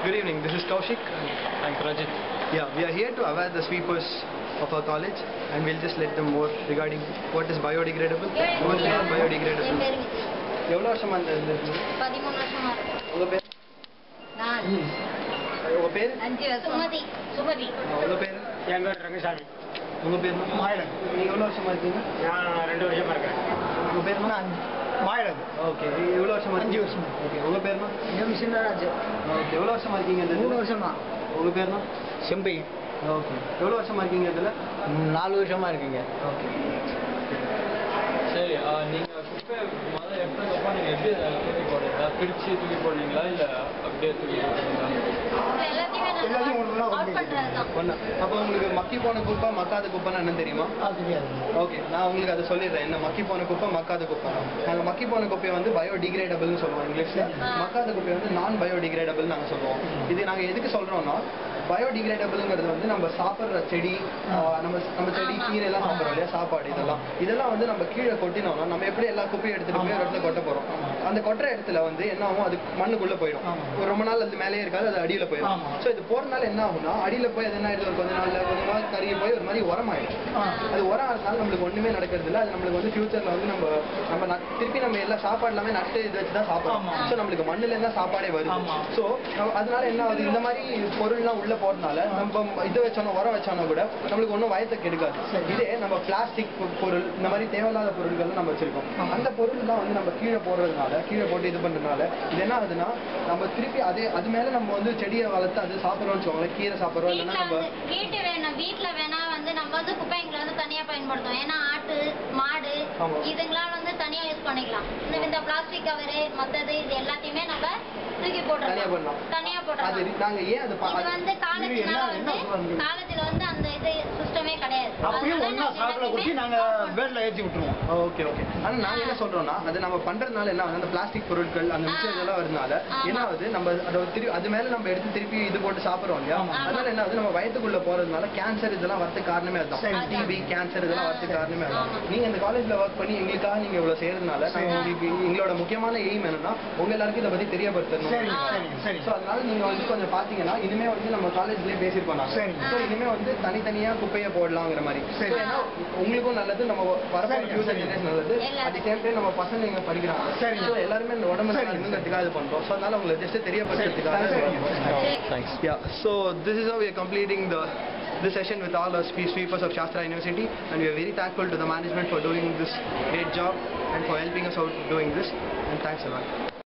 Good evening. This is Kaushik. I'm Rajit. Yeah, we are here to aware the sweepers of our college, and we'll just let them more regarding what is biodegradable, what is not N biodegradable. பேர் விஜய் எவ்வளோ வருஷமா இந்த இந்த இருக்கு? பதிமூணு வருஷமா இருக்கு உங்க பேர் நான் உங்க பேர் அஞ்சு வருஷம் சுமதி சுமதி உங்க பேர் என் பேர் ரங்கசாமி உங்க பேர் மாயிலன் நீங்க எவ்வளோ வருஷமா இருக்கீங்க நான் ரெண்டு வருஷமா இருக்கேன் உங்க பேர் மாயிலன் ஓகே எவ்வளோ வருஷமா அஞ்சு இருக்கீங்க? வருஷமா. ஓகே உங்க பேர் எம் சின்னராஜ் ஓகே எவ்வளோ வருஷமா இருக்கீங்க இந்த மூணு இதுல? வருஷமா உங்க பேர் செம்பை ஓகே எவ்வளோ வருஷமா இருக்கீங்க இதுல நாலு வருஷமா இருக்கீங்க ஓகே சரி ஆ, நீங்க குப்பை முதல்ல எடுத்ததுக்கப்புறம் நீங்க எப்படி அதை தூக்கி போடுறீங்களா பிரிச்சு தூக்கி போடுவீங்களா இல்ல அப்படியே தூக்கி போடுறீங்களா எல்லாத்தையுமே எல்லாத்தையும் ஒண்ணா நான் கொண்டு அவுட் பண்றது தான் ஒண்ணா அப்போ உங்களுக்கு மக்கி போன குப்பை மக்காத குப்பைன்னா என்ன தெரியுமா அது தெரியாது ஓகே நான் உங்களுக்கு அதை சொல்லிடுறேன் என்ன மக்கி போன குப்பை மக்காத குப்பை நாங்கள் மக்கி போன குப்பையை வந்து பயோடிகிரேடபிள்னு சொல்லுவோம் இங்கிலீஷ்ல மக்காத குப்பையை வந்து நான் பயோடிகிரேடபிள் நாங்கள் சொல்லுவோம் இது நாங்கள் எதுக்கு சொல்றோம்னா பயோடிகிரேடபிள்ங்கிறது வந்து நம்ம சாப்பிட்ற செடி ஆஹ் நம்ம நம்ம செடி ஆமா. கீரை எல்லாம் சாப்பிட்றோம் இல்லையா சாப்பாடு இதெல்லாம் இதெல்லாம் வந்து நம்ம கீழே கொட்டினோம்னா நம்ம எப்படி எல்லா குப்பையும் எடுத்துட்டு போய் ஒரு இடத்துல கொட்ட போறோம் அந்த கொட்டுற இடத்துல வந்து என்ன ஆகும் அது மண்ணுக்குள்ள போயிடும் ஆமா. ஒரு ரொம்ப நாள் அது மேலேயே இருக்காது அது அடியில போயிடும் ஆமா. ஸோ இது போறதுனால என்ன ஆகும்னா அடியில போய் அது என்ன ஆயிடுது ஒரு கொஞ்ச நாள்ல கொஞ்ச நாள் கருகி போய் ஒரு மாதிரி உரமாயிடும் ஆ. அது உரம் ஆகிறதுனால நம்மளுக்கு ஒண்ணுமே நடக்கிறது இல்ல அது நம்மளுக்கு வந்து ஃபியூச்சர்ல வந்து நம்ம நம்ம நட்- திருப்பி நம்ம எல்லா சாப்பாடு எல்லாமே நட்டு இது வச்சு தான் சாப்பிடுறோம் ஆமா. ஸோ நம்மளுக்கு மண்ணுல இருந்தா சாப்பாடே வருது ஆமா. ஸோ அதனால என்ன ஆகுது இந்த மாதிரி பொருள்லாம் உள்ள போறதுனால நம்ம இது வச்சோன்னா உரம் வச்சோன்னா கூட நம்மளுக்கு ஒன்றும் வயத்தை கெடுக்காது சரி. இதே நம்ம பிளாஸ்டிக் பொருள் இந்த மாதிரி தேவையில்லாத பொருட்கள் நம்ம வச்சிருக்கோம் அந்த பொருள் தான் வந்து நம்ம கீழே போடுறதுனால கீழே போட்டு இது பண்றதுனால இது என்ன ஆகுதுன்னா நம்ம திருப்பி அதே அது மேல நம்ம வந்து செடியை வளர்த்து அது சாப்பிடுறோம்னு வச்சுக்கோங்களேன் கீரை சாப்பிடுறோம் வீட்ல இல்லைன்னா நம்ம வந்து வீட்டு வேணும் வீட்ல வேணா வந்து நம்ம வந்து குப்பைங்களை வந்து தனியா பயன்படுத்துவோம் ஏன்னா ஆட்டு மாடு ஆமா. இதுங்களாம் வந்து தனியா யூஸ் பண்ணிக்கலாம் இந்த இந்த பிளாஸ்டிக் கவரு மத்தது இது எல்லாத்தையுமே நம்ம தூக்கி தனியா போட்டுறலாம் பண்ணலாம். தனியா அது போட்டுறலாம் நாங்க ஏன் அது பா- இது வந்து காலத்தினால என்ன- என்ன வந்து சொல்றாங்க? காலத்துல வந்து அந்த இது சிஸ்டமே கிடையாது அப்படியே அதனால ஒண்ணா நாங்க சாக்குல கொட்டி எல்லாத்தையுமே நாங்க வேன்ல ஏற்றி விட்டுருவோம் ஓகே ஓகே ஆனா நாங்க என்ன சொல்றோம்னா அது நம்ம பண்றதுனால என்ன ஆகுது அந்த பிளாஸ்டிக் பொருட்கள் அந்த மிச்சம் ஆ. இதெல்லாம் வருதுனால ஆமா. என்ன ஆகுது நம்ம அதை திருப்பி அது மேல நம்ம எடுத்து திருப்பி இது போட்டு சாப்பிடுறோம் இல்லையா ஆமா. அதனால என்ன ஆகுது நம்ம வயித்துக்குள்ள போறதுனால கேன்சர் இதெல்லாம் வரதுக்கு காரணமே சரி. அதுதான் டிபி கேன்சர் இதெல்லாம் ஆ. வரதுக்கு காரணமே அதுதான் ஆமா. நீங்க இந்த காலேஜ்ல ஒர்க் பண்ணி எங்களுக்காக நீங்க இவ்வளவு செய்யறதுனால நாங்க சரி. உங்களுக்கு எங்களோட முக்கியமான எய்ம் என்னன்னா உங்க எல்லாருக்கும் இதை பத்தி தெரியப்படுத்தணும் சரிங்க சரிங்க சரி ஸோ அதனால நீங்க வந்து கொஞ்சம் பாத்தீங்கன்னா இனிமே வந்து நம்ம காலேஜ்லயே பேசியிருப்போம் நாங்க. சரி. So இனிமே வந்து தனித்தனியா குப்பையை போடலாங்கிற மாதிரி சரி. So ஏன்னா உங்களுக்கும் நல்லது நம்ம வரப்போற சரிங்க, ஃபியூச்சர் சரிங்க. ஜெனரேஷன் நல்லது எல்லாரும். அட் சேம் டைம் நம்ம பசங்க இங்க படிக்கிறாங்க சரிங்க. ஸோ எல்லாருமே இந்த உடம்பு சரிங்க. நல்லதுங்கிறதுக்காக இது பண்றோம் ஸோ அதனால உங்களுக்கு ஜஸ்ட் தெரியப்படுத்துறதுக்காக சரிங்க. Thanks Yeah, so this is how we are completing the this session with all our swe- sweepers of Shastra University and we are very thankful to the management for doing this great job and for helping us out doing this and thanks a lot.